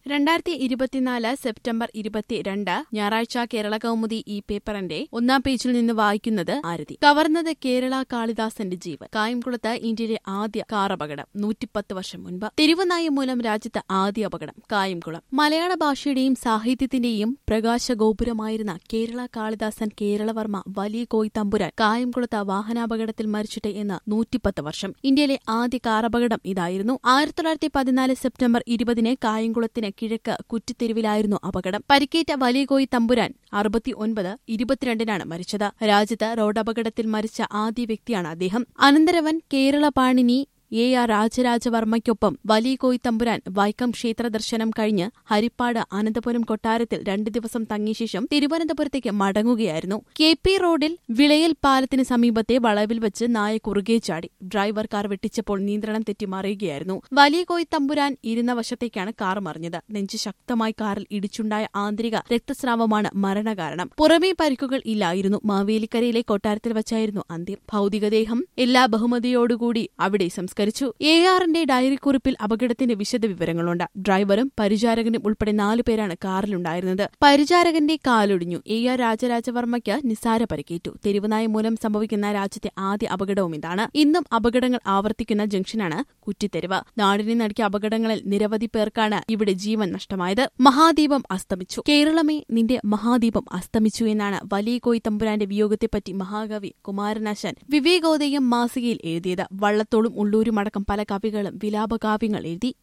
രണ്ടായിരത്തി ഇരുപത്തിനാല് സെപ്റ്റംബർ ഇരുപത്തിരണ്ട് ഞായറാഴ്ച കേരള കൗമുദി ഈ പേപ്പറിന്റെ ഒന്നാം പേജിൽ നിന്ന് വായിക്കുന്നത് ആരതി കവർന്നത് കേരള കാളിദാസന്റെ ജീവൻ കായംകുളത്ത് ഇന്ത്യയിലെ ആദ്യ കാർ അപകടം നൂറ്റിപ്പത്ത് വർഷം മുൻപ് തെരുവുനായ മൂലം രാജ്യത്ത് ആദ്യ അപകടം കായംകുളം മലയാള ഭാഷയുടെയും സാഹിത്യത്തിന്റെയും പ്രകാശഗോപുരമായിരുന്ന കേരള കാളിദാസൻ കേരളവർമ്മ വലിയ കോയി തമ്പുരാൻ കായംകുളത്ത് വാഹനാപകടത്തിൽ മരിച്ചിട്ട് എന്ന് നൂറ്റിപ്പത്ത് വർഷം ഇന്ത്യയിലെ ആദ്യ കാർ അപകടം ഇതായിരുന്നു ആയിരത്തി തൊള്ളായിരത്തി പതിനാല് സെപ്റ്റംബർ ഇരുപതിന് കായംകുളത്തിന് കിഴക്ക് കുറ്റിത്തെരുവിലായിരുന്നു അപകടം പരിക്കേറ്റ വലിയ കോയി തമ്പുരാൻ അറുപത്തിയൊൻപത് ഇരുപത്തിരണ്ടിനാണ് മരിച്ചത് രാജ്യത്ത് റോഡപകടത്തിൽ മരിച്ച ആദ്യ വ്യക്തിയാണ് അദ്ദേഹം അനന്തരവൻ കേരള പാണിനി എ ആർ രാജരാജവർമ്മയ്ക്കൊപ്പം വലിയ കോയി തമ്പുരാൻ വൈക്കം ക്ഷേത്ര ദർശനം കഴിഞ്ഞ് ഹരിപ്പാട് അനന്തപുരം കൊട്ടാരത്തിൽ രണ്ടു ദിവസം തങ്ങിയ ശേഷം തിരുവനന്തപുരത്തേക്ക് മടങ്ങുകയായിരുന്നു കെ പി റോഡിൽ വിളയൽ പാലത്തിന് സമീപത്തെ വളവിൽ വെച്ച് നായ കുറുകെ ചാടി ഡ്രൈവർ കാർ വെട്ടിച്ചപ്പോൾ നിയന്ത്രണം തെറ്റി മറിയുകയായിരുന്നു വലിയ കോയി തമ്പുരാൻ ഇരുന്ന വശത്തേക്കാണ് കാർ മറിഞ്ഞത് നെഞ്ച് ശക്തമായി കാറിൽ ഇടിച്ചുണ്ടായ ആന്തരിക രക്തസ്രാവമാണ് മരണകാരണം പുറമേ പരിക്കുകൾ ഇല്ലായിരുന്നു മാവേലിക്കരയിലെ കൊട്ടാരത്തിൽ വച്ചായിരുന്നു അന്ത്യം ഭൌതികദേഹം എല്ലാ ബഹുമതിയോടുകൂടി അവിടെ സംസ്കരിച്ചു എ ആറിന്റെ ഡയറിക്കുറിപ്പിൽ അപകടത്തിന്റെ വിശദവിവരങ്ങളുണ്ട് ഡ്രൈവറും പരിചാരകനും ഉൾപ്പെടെ നാലു പേരാണ് കാറിലുണ്ടായിരുന്നത് പരിചാരകന്റെ കാലൊടിഞ്ഞു എ ആർ രാജരാജവർമ്മയ്ക്ക് നിസാര പരിക്കേറ്റു തെരുവുനായ മൂലം സംഭവിക്കുന്ന രാജ്യത്തെ ആദ്യ അപകടവും ഇതാണ് ഇന്നും അപകടങ്ങൾ ആവർത്തിക്കുന്ന ജംഗ്ഷനാണ് കുറ്റിത്തെരുവ് നാടിനെ നടുക്കിയ അപകടങ്ങളിൽ നിരവധി പേർക്കാണ് ഇവിടെ ജീവൻ നഷ്ടമായത് മഹാദീപം അസ്തമിച്ചു കേരളമേ നിന്റെ മഹാദീപം അസ്തമിച്ചു എന്നാണ് വലിയ കോയി തമ്പുരാന്റെ വിയോഗത്തെപ്പറ്റി മഹാകവി കുമാരനാശാൻ വിവേകോദയം മാസികയിൽ എഴുതിയത് വള്ളത്തോളും ഉള്ളൂരുമടക്കം പല കവികളും വിലാപകാവ്യങ്ങൾ എഴുതി